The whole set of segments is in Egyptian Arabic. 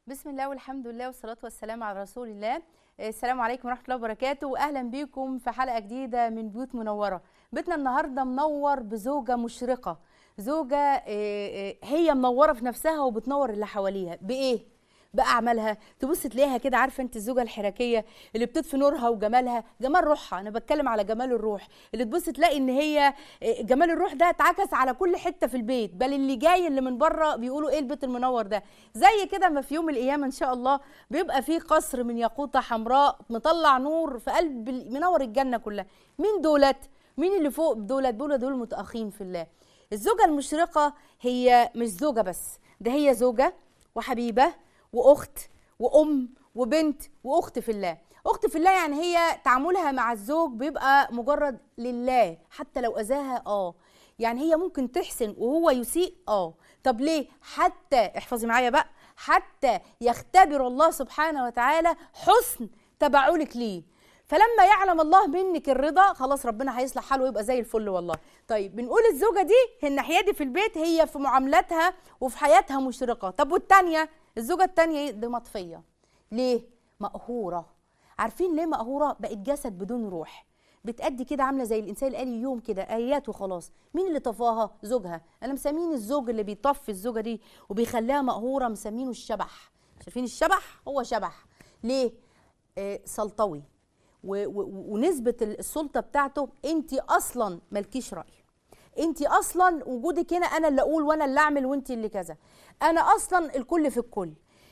بسم الله والحمد لله والصلاة والسلام على رسول الله السلام عليكم ورحمة الله وبركاته وأهلا بكم في حلقة جديدة من بيوت منورة بيتنا النهاردة منور بزوجة مشرقة زوجة آه، آه، هي منورة في نفسها وبتنور اللي حواليها بإيه؟ بأعمالها تبص تلاقيها كده عارفة انت الزوجة الحركية اللي بتطفي نورها وجمالها جمال روحها أنا بتكلم على جمال الروح اللي تبص تلاقي إن هي آه، جمال الروح ده اتعكس على كل حتة في البيت بل اللي جاي اللي من بره بيقولوا إيه البيت المنور ده زي كده ما في يوم القيامة إن شاء الله بيبقى فيه قصر من ياقوتة حمراء مطلع نور في قلب ال- منور الجنة كلها مين دولت؟ مين اللي فوق دولت؟ دول دول متأخين في الله الزوجة المشرقة هي مش زوجة بس ده هي زوجة وحبيبة وأخت وأم وبنت وأخت في الله أخت في الله يعني هي تعاملها مع الزوج بيبقى مجرد لله حتى لو أذاها آه يعني هي ممكن تحسن وهو يسيء آه طب ليه حتى احفظي معايا بقى حتى يختبر الله سبحانه وتعالى حسن تبعلك ليه فلما يعلم الله منك الرضا خلاص ربنا هيصلح حاله ويبقى زي الفل والله طيب بنقول الزوجه دي الناحيه دي في البيت هي في معاملاتها وفي حياتها مشرقه طب والتانيه الزوجه التانيه إيه؟ دي مطفيه ليه مقهوره عارفين ليه مقهوره بقت جسد بدون روح بتأدي كده عامله زي الانسان الالي يوم كده ايات وخلاص مين اللي طفاها زوجها انا مسمين الزوج اللي بيطفي الزوجه دي وبيخليها مقهوره مسمينه الشبح شايفين الشبح هو شبح ليه آه سلطوي و- و- ونسبه السلطه بتاعته انت اصلا مالكيش راي انت اصلا وجودك هنا انا اللي اقول وانا اللي اعمل وانت اللي كذا انا اصلا الكل في الكل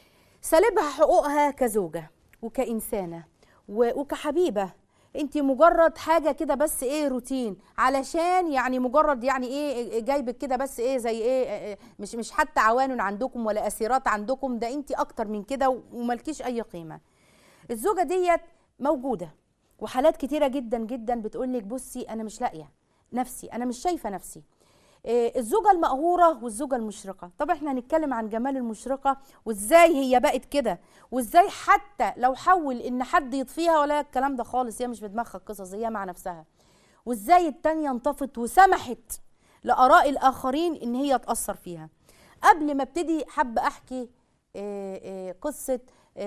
سالبها حقوقها كزوجه وكانسانه و- وكحبيبه انت مجرد حاجه كده بس ايه روتين علشان يعني مجرد يعني ايه جايبك كده بس ايه زي ايه اه، مش مش حتى عوان عندكم ولا اسيرات عندكم ده انت اكتر من كده وملكيش اي قيمه الزوجه ديت موجوده وحالات كتيره جدا جدا بتقول لك بصي انا مش لاقيه نفسي انا مش شايفه نفسي إيه، الزوجه المقهوره والزوجه المشرقه طب احنا هنتكلم عن جمال المشرقه وازاي هي بقت كده وازاي حتى لو حول ان حد يطفيها ولا الكلام ده خالص هي مش في دماغها القصص هي مع نفسها وازاي التانية انطفت وسمحت لآراء الآخرين إن هي تأثر فيها قبل ما ابتدي حابة أحكي آه، آه، قصة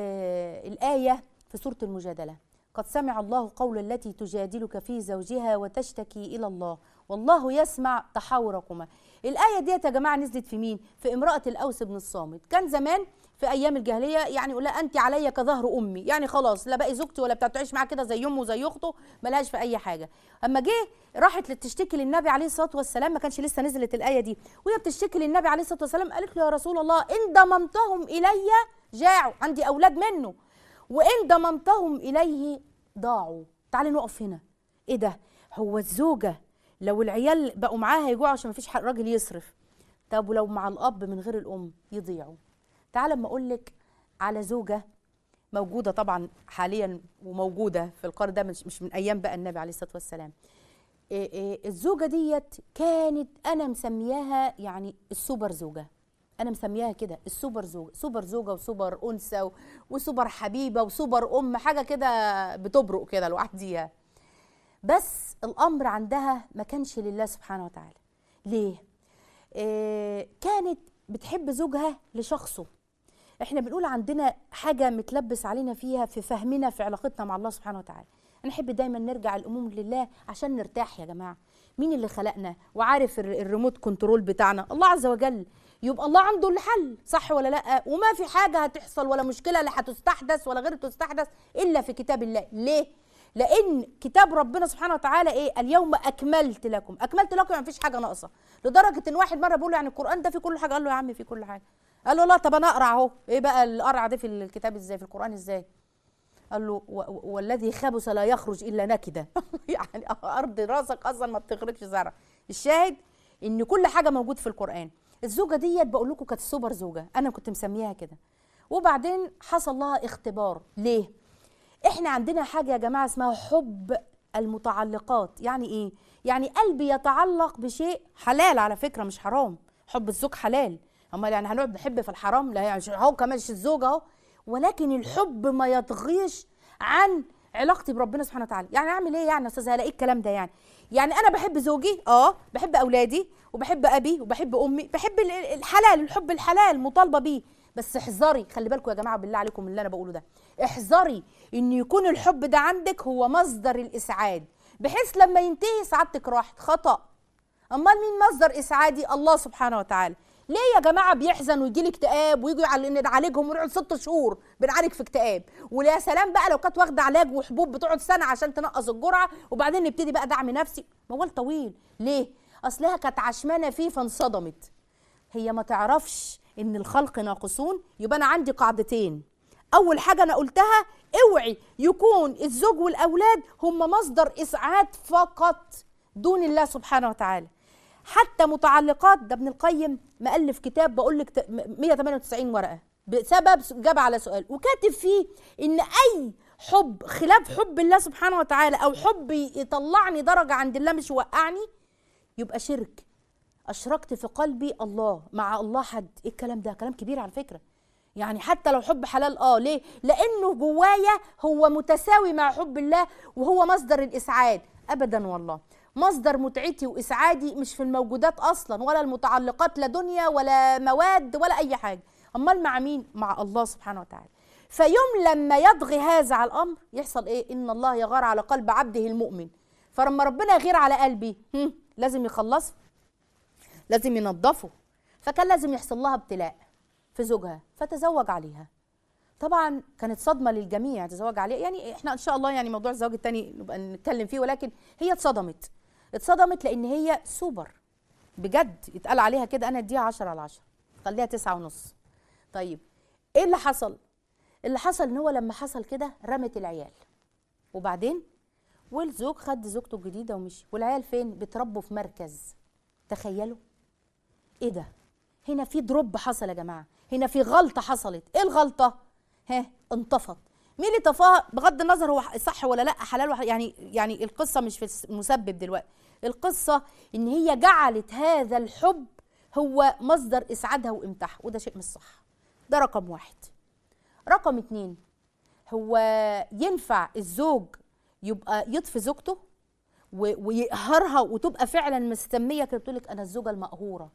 آه، الآية في سورة المجادلة قد سمع الله قول التي تجادلك في زوجها وتشتكي إلى الله والله يسمع تحاوركما الآية ديت يا جماعة نزلت في مين؟ في امرأة الأوس بن الصامت كان زمان في ايام الجاهليه يعني يقول لها انت عليا كظهر امي يعني خلاص لا بقي زوجتي ولا بتعيش معاه كده زي امه وزي اخته ملهاش في اي حاجه اما جه راحت تشتكي للنبي عليه الصلاه والسلام ما كانش لسه نزلت الايه دي وهي بتشتكي للنبي عليه الصلاه والسلام قالت له يا رسول الله ان ضممتهم الي جاعوا عندي اولاد منه وان ضممتهم اليه ضاعوا تعالي نقف هنا ايه ده هو الزوجه لو العيال بقوا معاها يجوعوا عشان مفيش حق راجل يصرف طب ولو مع الاب من غير الام يضيعوا تعال اما اقول لك على زوجه موجوده طبعا حاليا وموجوده في القرن ده مش مش من ايام بقى النبي عليه الصلاه والسلام إيه إيه الزوجه ديت كانت انا مسمياها يعني السوبر زوجه انا مسمياها كده السوبر زوجه سوبر زوجه وسوبر انثى و- وسوبر حبيبه وسوبر ام حاجه كده بتبرق كده لوحديها بس الامر عندها ما كانش لله سبحانه وتعالى ليه إيه كانت بتحب زوجها لشخصه احنا بنقول عندنا حاجه متلبس علينا فيها في فهمنا في علاقتنا مع الله سبحانه وتعالى نحب دايما نرجع الامور لله عشان نرتاح يا جماعه مين اللي خلقنا وعارف الر- الريموت كنترول بتاعنا الله عز وجل يبقى الله عنده الحل صح ولا لا وما في حاجه هتحصل ولا مشكله لا هتستحدث ولا غير تستحدث الا في كتاب الله ليه لان كتاب ربنا سبحانه وتعالى ايه اليوم اكملت لكم اكملت لكم يعني مفيش حاجه ناقصه لدرجه ان واحد مره بيقول له يعني القران ده فيه كل حاجه قال له يا عم فيه كل حاجه قال له لا طب انا اقرا اهو ايه بقى القرع ده في الكتاب ازاي في القران ازاي قال له و- و- والذي خبث لا يخرج الا نكدا يعني ارض راسك اصلا ما بتخرجش زرع الشاهد ان كل حاجه موجود في القران الزوجه ديت بقول لكم كانت سوبر زوجه انا كنت مسميها كده وبعدين حصل لها اختبار ليه احنا عندنا حاجه يا جماعه اسمها حب المتعلقات يعني ايه يعني قلبي يتعلق بشيء حلال على فكره مش حرام حب الزوج حلال امال يعني هنقعد نحب في الحرام لا يعني هو كمان مش الزوج اهو ولكن الحب ما يطغيش عن علاقتي بربنا سبحانه وتعالى يعني اعمل ايه يعني يا استاذ هلاقي الكلام ده يعني يعني انا بحب زوجي اه بحب اولادي وبحب ابي وبحب امي بحب ال- ال- الحلال الحب الحلال مطالبه بيه بس احذري خلي بالكم يا جماعه بالله عليكم من اللي انا بقوله ده احذري ان يكون الحب ده عندك هو مصدر الاسعاد بحيث لما ينتهي سعادتك راحت خطا امال مين مصدر اسعادي الله سبحانه وتعالى ليه يا جماعه بيحزن ويجي لي اكتئاب ويجوا يعال- نعالجهم ونقعد ست شهور بنعالج في اكتئاب ويا سلام بقى لو كانت واخده علاج وحبوب بتقعد سنه عشان تنقص الجرعه وبعدين نبتدي بقى دعم نفسي موال طويل ليه اصلها كانت عشمانه فيه فانصدمت هي ما تعرفش ان الخلق ناقصون يبقى انا عندي قاعدتين اول حاجه انا قلتها اوعي يكون الزوج والاولاد هم مصدر اسعاد فقط دون الله سبحانه وتعالى حتى متعلقات ده ابن القيم مؤلف كتاب بقول لك 198 ورقه بسبب جاب على سؤال وكاتب فيه ان اي حب خلاف حب الله سبحانه وتعالى او حب يطلعني درجه عند الله مش يوقعني يبقى شرك اشركت في قلبي الله مع الله حد ايه الكلام ده كلام كبير على فكره يعني حتى لو حب حلال اه ليه لانه جوايا هو متساوي مع حب الله وهو مصدر الاسعاد ابدا والله مصدر متعتي واسعادي مش في الموجودات اصلا ولا المتعلقات لا دنيا ولا مواد ولا اي حاجه امال مع مين مع الله سبحانه وتعالى فيوم لما يطغي هذا على الامر يحصل ايه ان الله يغار على قلب عبده المؤمن فلما ربنا يغير على قلبي هم، لازم يخلصه لازم ينظفه فكان لازم يحصل لها ابتلاء في زوجها فتزوج عليها طبعا كانت صدمه للجميع تزوج عليها يعني احنا ان شاء الله يعني موضوع الزواج التاني نبقى نتكلم فيه ولكن هي اتصدمت اتصدمت لان هي سوبر بجد يتقال عليها كده انا اديها 10 على 10 خليها تسعة ونص طيب ايه اللي حصل اللي حصل ان هو لما حصل كده رمت العيال وبعدين والزوج خد زوجته الجديده ومشي والعيال فين بيتربوا في مركز تخيلوا ايه ده هنا في دروب حصل يا جماعه هنا في غلطه حصلت ايه الغلطه ها انطفت مين اللي طفاها بغض النظر هو صح ولا لا حلال وح... يعني يعني القصه مش في المسبب دلوقتي القصه ان هي جعلت هذا الحب هو مصدر اسعادها وامتاعها وده شيء مش صح ده رقم واحد رقم اتنين هو ينفع الزوج يبقى يطفي زوجته و- ويقهرها وتبقى فعلا مستميه كده بتقول لك انا الزوجه المقهوره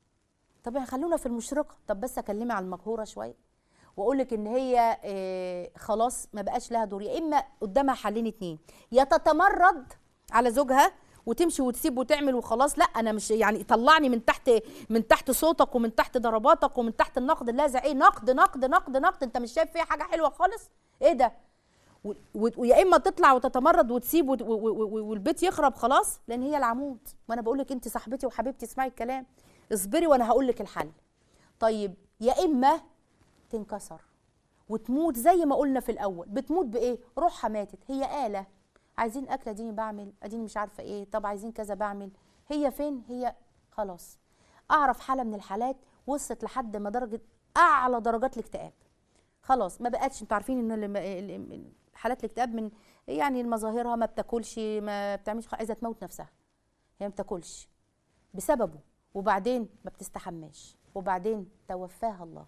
طب خلونا في المشرقه طب بس اكلمي على المقهوره شويه واقول لك ان هي آه، خلاص ما بقاش لها دور يا اما قدامها حلين اتنين يا تتمرد على زوجها وتمشي وتسيب وتعمل وخلاص لا انا مش يعني طلعني من تحت من تحت صوتك ومن تحت ضرباتك ومن تحت النقد اللاذع ايه نقد نقد نقد نقد انت مش شايف فيها حاجه حلوه خالص ايه ده و- و- ويا اما تطلع وتتمرد وتسيب وت- و- و- و- والبيت يخرب خلاص لان هي العمود وانا بقول لك انت صاحبتي وحبيبتي اسمعي الكلام اصبري وانا هقول لك الحل طيب يا اما تنكسر وتموت زي ما قلنا في الاول بتموت بايه روحها ماتت هي آلة عايزين اكل اديني بعمل اديني مش عارفه ايه طب عايزين كذا بعمل هي فين هي خلاص اعرف حاله من الحالات وصلت لحد ما درجه اعلى درجات الاكتئاب خلاص ما بقتش انتوا عارفين ان ال- ال- ال- حالات الاكتئاب من يعني مظاهرها ما بتاكلش ما بتعملش عايزه تموت نفسها هي ما بتاكلش بسببه وبعدين ما بتستحماش وبعدين توفاها الله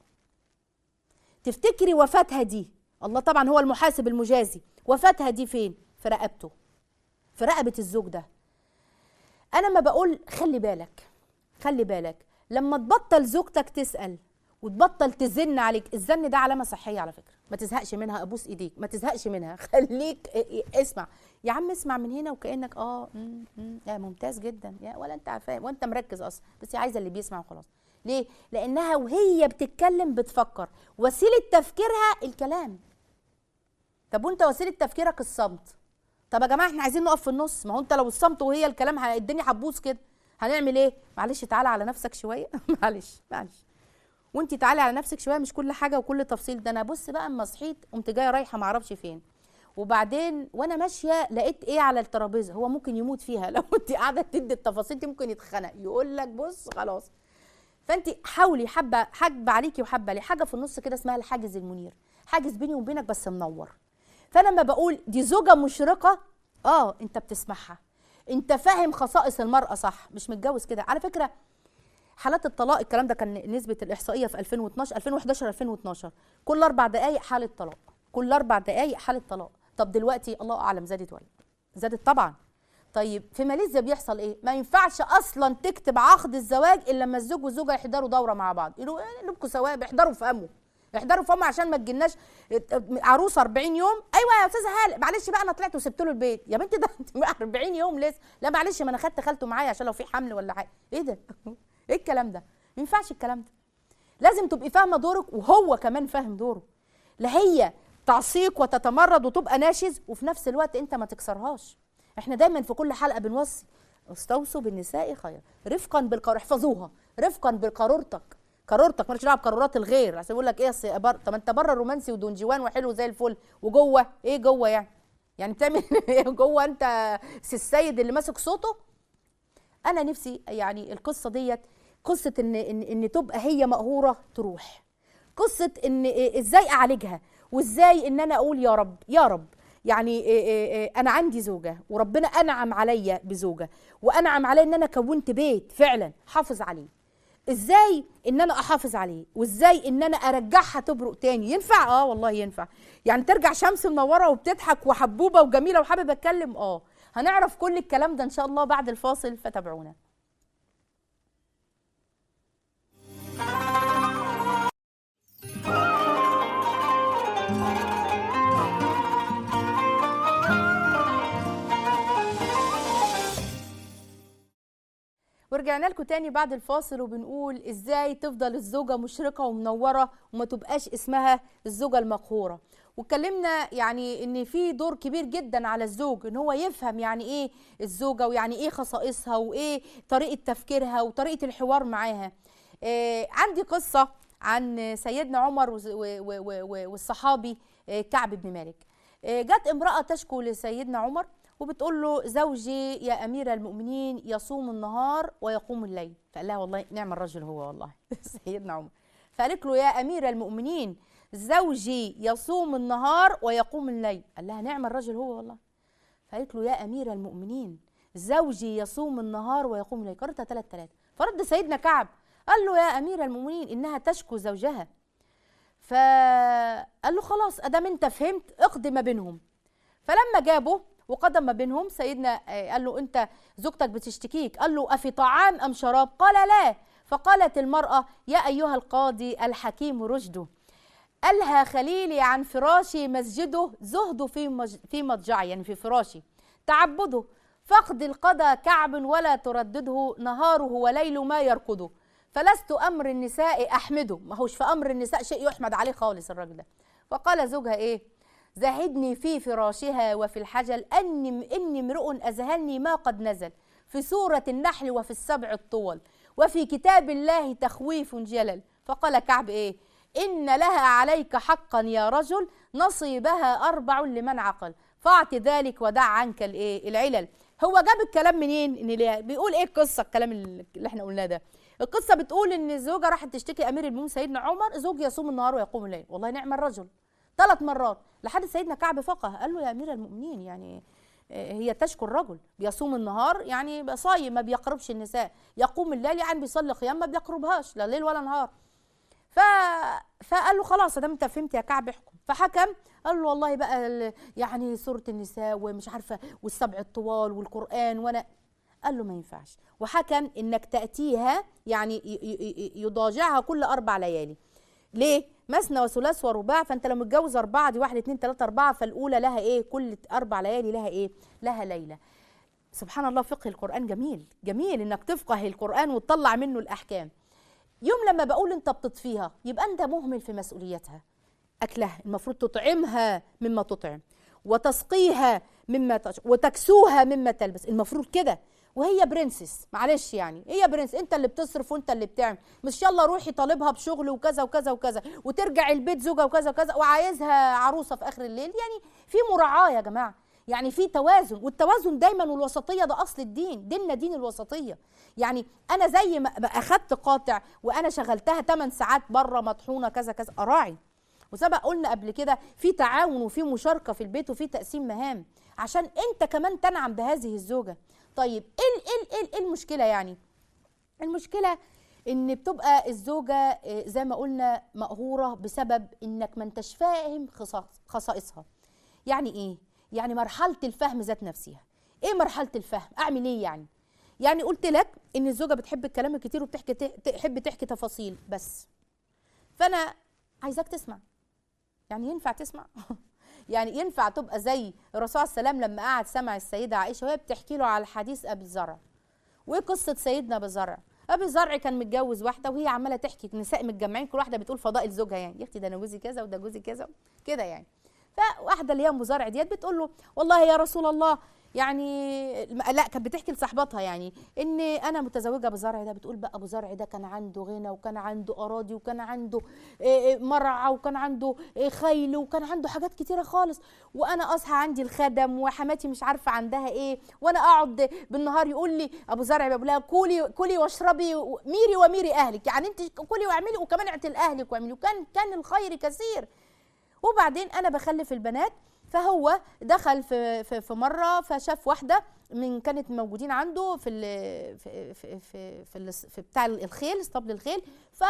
تفتكري وفاتها دي الله طبعا هو المحاسب المجازي وفاتها دي فين في رقبته في رقبه الزوج ده انا ما بقول خلي بالك خلي بالك لما تبطل زوجتك تسال وتبطل تزن عليك الزن ده علامه صحيه على فكره ما تزهقش منها ابوس ايديك ما تزهقش منها خليك ا- ا- اسمع يا عم اسمع من هنا وكانك اه مم، مم، يا ممتاز جدا يا ولا انت فاهم وانت مركز اصلا بس هي عايزه اللي بيسمع وخلاص ليه لانها وهي بتتكلم بتفكر وسيله تفكيرها الكلام طب وانت وسيله تفكيرك الصمت طب يا جماعه احنا عايزين نقف في النص ما هو انت لو الصمت وهي الكلام ه- الدنيا هتبوظ كده هنعمل ايه معلش تعالى على نفسك شويه معلش معلش وانت تعالي على نفسك شويه مش كل حاجه وكل تفصيل ده انا بص بقى اما صحيت قمت جايه رايحه معرفش فين وبعدين وانا ماشيه لقيت ايه على الترابيزه هو ممكن يموت فيها لو انت قاعده تدي التفاصيل دي ممكن يتخنق يقول لك بص خلاص فانت حاولي حبه حاجه عليكي وحبه عليه حاجه في النص كده اسمها الحاجز المنير حاجز بيني وبينك بس منور فانا لما بقول دي زوجه مشرقه اه انت بتسمعها انت فاهم خصائص المراه صح مش متجوز كده على فكره حالات الطلاق الكلام ده كان نسبه الاحصائيه في 2012 2011 2012 كل اربع دقائق حاله طلاق كل اربع دقائق حاله طلاق طب دلوقتي الله اعلم زادت ولا زادت طبعا طيب في ماليزيا بيحصل ايه ما ينفعش اصلا تكتب عقد الزواج الا لما الزوج والزوجه يحضروا دوره مع بعض يقولوا ايه لكم سواء احضروا فهموا احضروا فهموا عشان ما تجيلناش عروسه 40 يوم ايوه يا استاذه هاله معلش بقى انا طلعت وسبت له البيت يا بنتي ده انت 40 يوم لسه لا معلش ما انا خدت خالته معايا عشان لو في حمل ولا حاجه ايه ده ايه الكلام ده ما ينفعش الكلام ده لازم تبقي فاهمه دورك وهو كمان فاهم دوره لا هي تعصيك وتتمرد وتبقى ناشز وفي نفس الوقت انت ما تكسرهاش احنا دايما في كل حلقه بنوصي استوصوا بالنساء خيرا رفقا بالقرار احفظوها رفقا بقارورتك قارورتك مالكش دعوه بقارورات الغير عشان يقول لك ايه اصل بر... طب انت بره رومانسي ودونجوان وحلو زي الفل وجوه ايه جوه يعني يعني بتعمل ايه جوه انت سي السيد اللي ماسك صوته انا نفسي يعني القصه ديت قصه ان ان, إن تبقى هي مقهوره تروح قصه ان ازاي اعالجها وازاي ان انا اقول يا رب يا رب يعني إيه إيه إيه انا عندي زوجه وربنا انعم عليا بزوجه وانعم عليا ان انا كونت بيت فعلا حافظ عليه ازاي ان انا احافظ عليه وازاي ان انا ارجعها تبرق تاني ينفع اه والله ينفع يعني ترجع شمس منوره وبتضحك وحبوبه وجميله وحابب اتكلم اه هنعرف كل الكلام ده ان شاء الله بعد الفاصل فتابعونا ورجعنا لكم تاني بعد الفاصل وبنقول ازاي تفضل الزوجه مشرقه ومنوره وما تبقاش اسمها الزوجه المقهوره واتكلمنا يعني ان في دور كبير جدا على الزوج ان هو يفهم يعني ايه الزوجه ويعني ايه خصائصها وايه طريقه تفكيرها وطريقه الحوار معاها آه عندي قصه عن سيدنا عمر والصحابي آه كعب بن مالك آه جت امراه تشكو لسيدنا عمر وبتقول له زوجي يا امير المؤمنين يصوم النهار ويقوم الليل فقال لها والله نعم الرجل هو والله سيدنا عمر فقالت له يا امير المؤمنين زوجي يصوم النهار ويقوم الليل قال لها نعم الرجل هو والله فقالت له يا امير المؤمنين زوجي يصوم النهار ويقوم الليل قرأتها ثلاث ثلاث فرد سيدنا كعب قال له يا امير المؤمنين انها تشكو زوجها فقال له خلاص ادام انت فهمت اقضي ما بينهم فلما جابه وقدم ما بينهم سيدنا قال له انت زوجتك بتشتكيك قال له افي طعام ام شراب قال لا فقالت المراه يا ايها القاضي الحكيم رشده ألهى خليلي عن فراشي مسجده زهد في مج... في مضجعي يعني في فراشي تعبده فقد القضى كعب ولا تردده نهاره وليل ما يرقده فلست أمر النساء أحمده ما هوش في أمر النساء شيء يحمد عليه خالص الراجل ده فقال زوجها إيه زهدني في فراشها وفي الحجل أني إني امرؤ أذهلني ما قد نزل في سورة النحل وفي السبع الطول وفي كتاب الله تخويف جلل فقال كعب إيه إن لها عليك حقا يا رجل نصيبها أربع لمن عقل فاعط ذلك ودع عنك الإيه العلل هو جاب الكلام منين إن ليه بيقول إيه القصة الكلام اللي إحنا قلناه ده القصة بتقول إن الزوجة راحت تشتكي أمير المؤمنين سيدنا عمر زوج يصوم النهار ويقوم الليل والله نعم الرجل ثلاث مرات لحد سيدنا كعب فقه قال له يا امير المؤمنين يعني هي تشكو الرجل بيصوم النهار يعني صايم ما بيقربش النساء يقوم الليل يعني بيصلي قيام ما بيقربهاش لا ليل ولا نهار ف... فقال له خلاص ادام انت فهمت يا كعب احكم فحكم قال له والله بقى يعني سوره النساء ومش عارفه والسبع الطوال والقران وانا قال له ما ينفعش وحكم انك تاتيها يعني يضاجعها كل اربع ليالي ليه مثنى وثلاث ورباع فانت لو متجوز اربعه دي واحد اتنين تلاته اربعه فالاولى لها ايه كل اربع ليالي لها ايه لها ليله سبحان الله فقه القران جميل جميل انك تفقه القران وتطلع منه الاحكام يوم لما بقول انت بتطفيها يبقى انت مهمل في مسؤوليتها اكلها المفروض تطعمها مما تطعم وتسقيها مما تشرب وتكسوها مما تلبس المفروض كده وهي برنسس معلش يعني هي برنس انت اللي بتصرف وانت اللي بتعمل مش يلا روحي طالبها بشغل وكذا وكذا وكذا وترجع البيت زوجها وكذا وكذا وعايزها عروسه في اخر الليل يعني في مراعاه يا جماعه يعني في توازن والتوازن دايما والوسطيه ده اصل الدين ديننا دين الوسطيه يعني انا زي ما اخدت قاطع وانا شغلتها 8 ساعات بره مطحونه كذا كذا اراعي وسبق قلنا قبل كده في تعاون وفي مشاركه في البيت وفي تقسيم مهام عشان انت كمان تنعم بهذه الزوجه طيب ايه ايه ايه, إيه المشكله يعني المشكله ان بتبقى الزوجه زي ما قلنا مقهوره بسبب انك ما انتش فاهم خصائصها يعني ايه يعني مرحله الفهم ذات نفسها ايه مرحله الفهم اعمل ايه يعني يعني قلت لك ان الزوجه بتحب الكلام الكتير وبتحكي تحب تحكي تفاصيل بس فانا عايزاك تسمع يعني ينفع تسمع يعني ينفع تبقى زي الرسول عليه السلام لما قعد سمع السيده عائشه وهي بتحكي له على حديث ابي زرع وايه قصه سيدنا ابي زرع ابي زرع كان متجوز واحده وهي عماله تحكي النساء متجمعين كل واحده بتقول فضائل زوجها يعني يا اختي ده انا جوزي كذا وده جوزي كذا كده يعني فواحده اللي هي ام زرع ديت بتقول له والله يا رسول الله يعني لا كانت بتحكي لصاحبتها يعني ان انا متزوجه ابو زرع ده بتقول بقى ابو زرع ده كان عنده غنى وكان عنده اراضي وكان عنده مرعى وكان عنده خيل وكان عنده حاجات كتيره خالص وانا اصحى عندي الخدم وحماتي مش عارفه عندها ايه وانا اقعد بالنهار يقول لي ابو زرع بيقول لها كولي كولي واشربي ميري وميري اهلك يعني انت كولي واعملي وكمان اعتل اهلك واعملي وكان كان الخير كثير وبعدين انا بخلف البنات فهو دخل في في, في مره فشاف واحده من كانت موجودين عنده في ال في في في, في, في بتاع الخيل اسطبل الخيل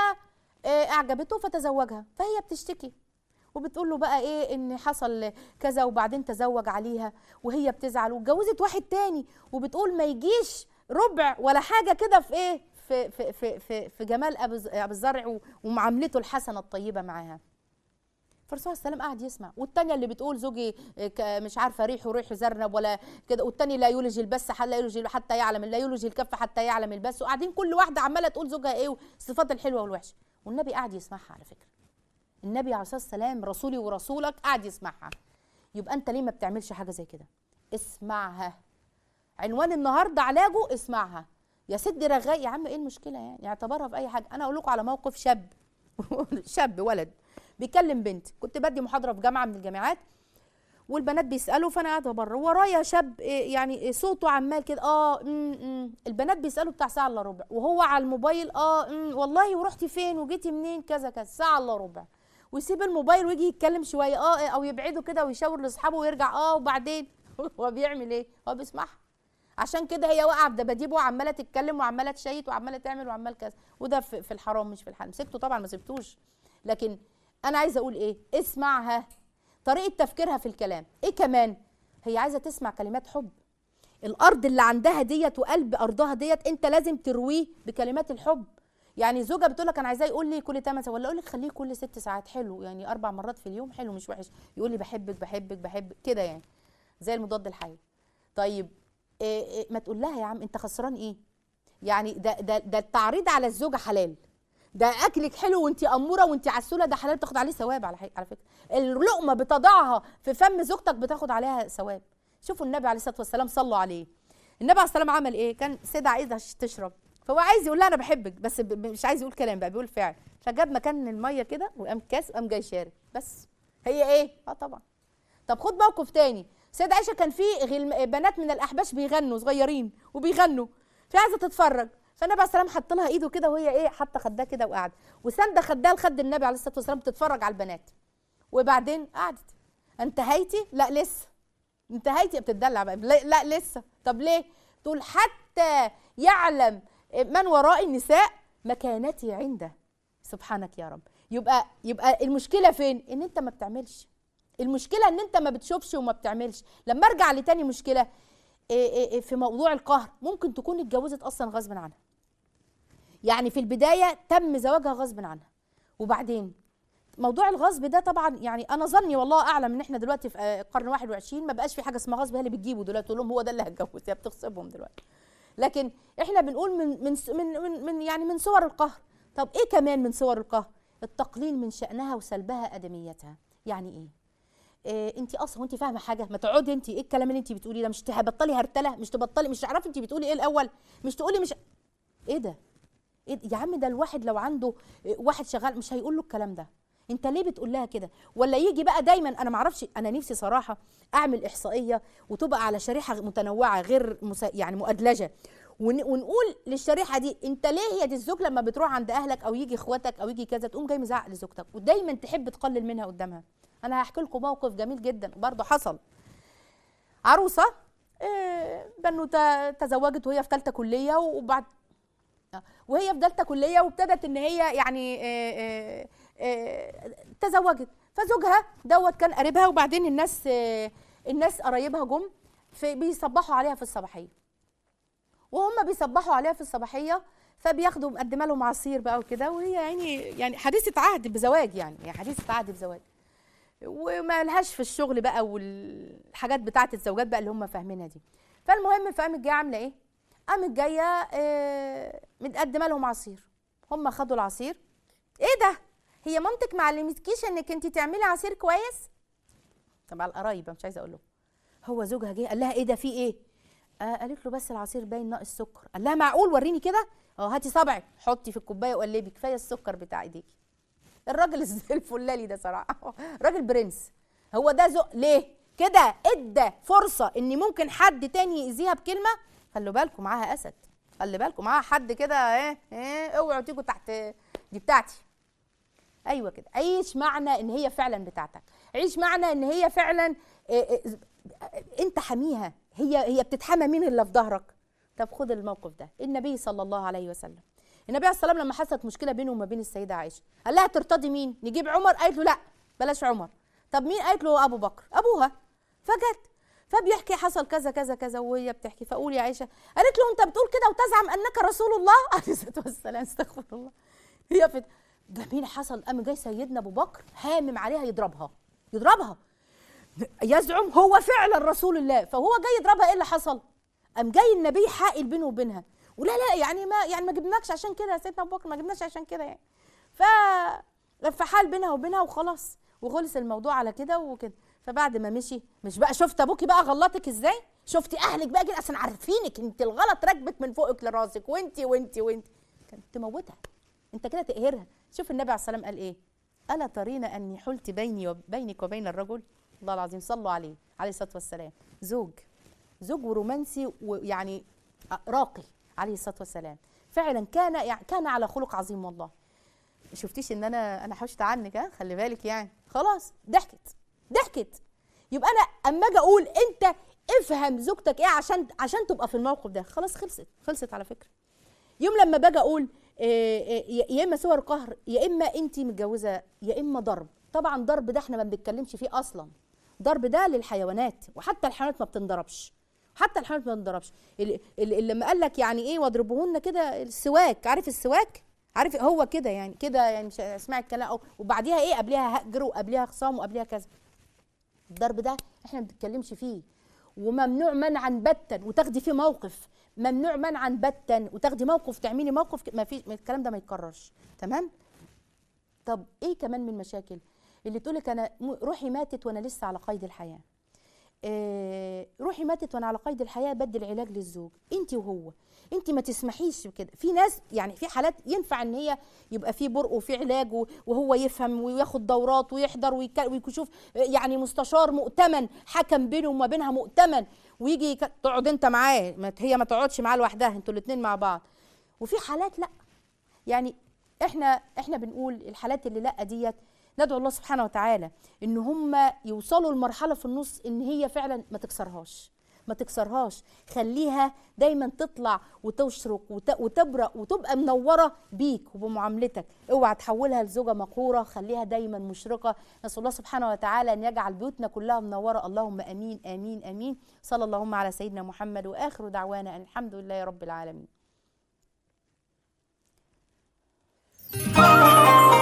فاعجبته فتزوجها فهي بتشتكي وبتقول له بقى ايه ان حصل كذا وبعدين تزوج عليها وهي بتزعل واتجوزت واحد تاني وبتقول ما يجيش ربع ولا حاجه كده في ايه في في في في, في جمال ابو الزرع ومعاملته الحسنه الطيبه معاها فالرسول صلى الله عليه وسلم قعد يسمع والتانية اللي بتقول زوجي مش عارفه ريحه ريح زرنب ولا كده والتاني لا يولج البس حتى لا يولج حتى يعلم لا يولج الكف حتى يعلم البس وقاعدين كل واحده عماله تقول زوجها ايه والصفات الحلوه والوحشه والنبي قعد يسمعها على فكره النبي عليه الصلاه والسلام رسولي ورسولك قعد يسمعها يبقى انت ليه ما بتعملش حاجه زي كده اسمعها عنوان النهارده علاجه اسمعها يا ست رغاي يا عم ايه المشكله يعني اعتبرها في اي حاجه انا اقول لكم على موقف شاب شاب ولد بيكلم بنت كنت بدي محاضره في جامعه من الجامعات والبنات بيسالوا فانا قاعده بره ورايا شاب يعني صوته عمال كده اه م -م. البنات بيسالوا بتاع ساعه الا ربع وهو على الموبايل اه م والله ورحتي فين وجيتي منين كذا كذا ساعه الا ربع ويسيب الموبايل ويجي يتكلم شويه اه او يبعده كده ويشاور لاصحابه ويرجع اه وبعدين هو بيعمل ايه هو بيسمعها عشان كده هي واقعه بدباديبه وعماله تتكلم وعماله تشيت وعماله تعمل وعمال كذا وده في الحرام مش في الحلال سبته طبعا ما سبتوش لكن انا عايزه اقول ايه اسمعها طريقه تفكيرها في الكلام ايه كمان هي عايزه تسمع كلمات حب الارض اللي عندها ديت وقلب ارضها ديت انت لازم ترويه بكلمات الحب يعني زوجة بتقول لك انا عايزاه يقول لي كل 8 ساعات ولا اقول لك خليه كل 6 ساعات حلو يعني اربع مرات في اليوم حلو مش وحش يقول لي بحبك بحبك بحبك كده يعني زي المضاد الحيوي طيب إيه إيه ما تقول لها يا عم انت خسران ايه يعني ده ده ده التعريض على الزوجه حلال ده اكلك حلو وانت اموره وانت عسوله ده حلال بتاخد عليه ثواب على على فكره اللقمه بتضعها في فم زوجتك بتاخد عليها ثواب شوفوا النبي عليه الصلاه والسلام صلوا عليه النبي عليه السلام عمل ايه كان سيدة عايزه تشرب فهو عايز يقول لها انا بحبك بس مش عايز يقول كلام بقى بيقول فعل فجاب مكان الميه كده وقام كاس وقام جاي شارب بس هي ايه اه طبعا طب خد موقف تاني سيدة عائشه كان في بنات من الاحباش بيغنوا صغيرين وبيغنوا فعايزه تتفرج فالنبي عليه السلام حط لها ايده كده وهي ايه حاطه خدها كده وقعدت وسانده خدها لخد النبي عليه الصلاه والسلام بتتفرج على البنات وبعدين قعدت انتهيتي لا لسه انتهيتي بتدلع بقى لا لسه طب ليه تقول حتى يعلم من وراء النساء مكانتي عنده سبحانك يا رب يبقى يبقى المشكله فين ان انت ما بتعملش المشكله ان انت ما بتشوفش وما بتعملش لما ارجع لتاني مشكله في موضوع القهر ممكن تكون اتجوزت اصلا غصب عنها يعني في البدايه تم زواجها غصب عنها وبعدين موضوع الغصب ده طبعا يعني انا ظني والله اعلم ان احنا دلوقتي في القرن 21 ما بقاش في حاجه اسمها غصب هي اللي بتجيبه دلوقتي تقول لهم هو ده اللي هتجوز هي بتغصبهم دلوقتي لكن احنا بنقول من من من من, من يعني من صور القهر طب ايه كمان من صور القهر التقليل من شانها وسلبها ادميتها يعني ايه إيه انت اصلا وانت فاهمه حاجه ما تقعدي انت ايه الكلام اللي انت بتقوليه ده مش تبطلي هرتله مش تبطلي مش تعرفي انت بتقولي ايه الاول مش تقولي مش ايه ده إيه يا عم ده الواحد لو عنده واحد شغال مش هيقول له الكلام ده انت ليه بتقول لها كده ولا يجي بقى دايما انا ما اعرفش انا نفسي صراحه اعمل احصائيه وتبقى على شريحه متنوعه غير مسا يعني مؤدلجه ونقول للشريحه دي انت ليه هي دي الزوج لما بتروح عند اهلك او يجي اخواتك او يجي كذا تقوم جاي مزعق لزوجتك ودايما تحب تقلل منها قدامها انا هحكي لكم موقف جميل جدا برضه حصل عروسه بنوته تزوجت وهي في ثالثه كليه وبعد وهي في ثالثه كليه وابتدت ان هي يعني تزوجت فزوجها دوت كان قريبها وبعدين الناس الناس قرايبها جم في بيصبحوا عليها في الصباحيه وهم بيصبحوا عليها في الصباحيه فبياخدوا مقدمه لهم عصير بقى وكده وهي يعني يعني حديثه عهد بزواج يعني هي حديثه عهد بزواج وما لهاش في الشغل بقى والحاجات بتاعه الزوجات بقى اللي هم فاهمينها دي فالمهم فقامت جايه عامله ايه قامت جايه آه متقدمه لهم عصير هم خدوا العصير ايه ده هي مامتك ما علمتكيش انك انت تعملي عصير كويس طبعا القرايب مش عايزه اقول له هو زوجها جه قال لها ايه ده في ايه آه قالت له بس العصير باين ناقص سكر قال لها معقول وريني كده اه هاتي صبعك حطي في الكوبايه وقلبي كفايه السكر بتاع ايديكي الراجل الفلالي ده صراحه راجل برنس هو ده ذوق ليه كده ادى فرصه ان ممكن حد تاني يأذيها بكلمه خلوا بالكم معاها اسد خلي بالكم معاها حد كده ايه ايه اوعوا تيجوا تحت دي بتاعتي ايوه كده عيش معنى ان هي فعلا بتاعتك عيش معنى ان هي فعلا إيه إيه انت حميها هي هي بتتحمى مين اللي في ظهرك طب خد الموقف ده النبي صلى الله عليه وسلم النبي عليه الصلاه والسلام لما حصلت مشكله بينه وما بين السيده عائشه قال لها ترتضي مين نجيب عمر قالت له لا بلاش عمر طب مين قالت له ابو بكر ابوها فجت فبيحكي حصل كذا كذا كذا وهي بتحكي فاقول يا عائشه قالت له انت بتقول كده وتزعم انك رسول الله عليه الصلاه والسلام استغفر الله هي في ده مين حصل قام جاي سيدنا ابو بكر هامم عليها يضربها يضربها يزعم هو فعلا رسول الله فهو جاي يضربها ايه اللي حصل قام جاي النبي حائل بينه وبينها ولا لا يعني ما يعني ما جبناكش عشان كده يا سيدنا ابو بكر ما جبناش عشان كده يعني ف فحال بينها وبينها وخلاص وخلص الموضوع على كده وكده فبعد ما مشي مش بقى شفت ابوكي بقى غلطك ازاي شفتي اهلك بقى كده اصلا عارفينك انت الغلط راكبك من فوقك لراسك وانت وانت وانت كانت تموتها انت كده تقهرها شوف النبي عليه الصلاه والسلام قال ايه الا ترين اني حلت بيني وبينك وبين الرجل الله العظيم صلوا عليه عليه الصلاه والسلام زوج زوج ورومانسي ويعني راقي عليه الصلاه والسلام فعلا كان يعني كان على خلق عظيم والله شفتيش ان انا انا حشت عنك ها خلي بالك يعني خلاص ضحكت ضحكت يبقى انا اما اجي اقول انت افهم زوجتك ايه عشان عشان تبقى في الموقف ده خلاص خلصت خلصت على فكره يوم لما باجي اقول يا اما صور قهر يا اما انت متجوزه يا اما ضرب طبعا ضرب ده احنا ما بنتكلمش فيه اصلا ضرب ده للحيوانات وحتى الحيوانات ما بتنضربش حتى الحيوانات ما بتنضربش اللي, اللي لما قال لك يعني ايه واضربوهن كده السواك عارف السواك عارف هو كده يعني كده يعني مش اسمعي الكلام أو وبعديها ايه قبلها هجر وقبلها خصام وقبلها كذا الضرب ده احنا ما بنتكلمش فيه وممنوع منعا باتا وتاخدي فيه موقف ممنوع منعا باتا وتاخدي موقف تعملي موقف ما فيش الكلام ده ما يتكررش تمام طب ايه كمان من مشاكل اللي تقولك انا روحي ماتت وانا لسه على قيد الحياه آه روحي ماتت وانا على قيد الحياه بدي العلاج للزوج انت وهو انت ما تسمحيش بكده في ناس يعني في حالات ينفع ان هي يبقى في برء وفي علاج وهو يفهم وياخد دورات ويحضر ويشوف يعني مستشار مؤتمن حكم بينه وما بينها مؤتمن ويجي تقعد انت معاه هي ما تقعدش معاه لوحدها انتوا الاثنين مع بعض وفي حالات لا يعني احنا احنا بنقول الحالات اللي لا ديت ندعو الله سبحانه وتعالى ان هم يوصلوا لمرحله في النص ان هي فعلا ما تكسرهاش ما تكسرهاش خليها دايما تطلع وتشرق وتبرق وتبقى منوره بيك وبمعاملتك اوعى تحولها لزوجه مقهوره خليها دايما مشرقه نسال الله سبحانه وتعالى ان يجعل بيوتنا كلها منوره اللهم امين امين امين صلى اللهم على سيدنا محمد واخر دعوانا ان الحمد لله رب العالمين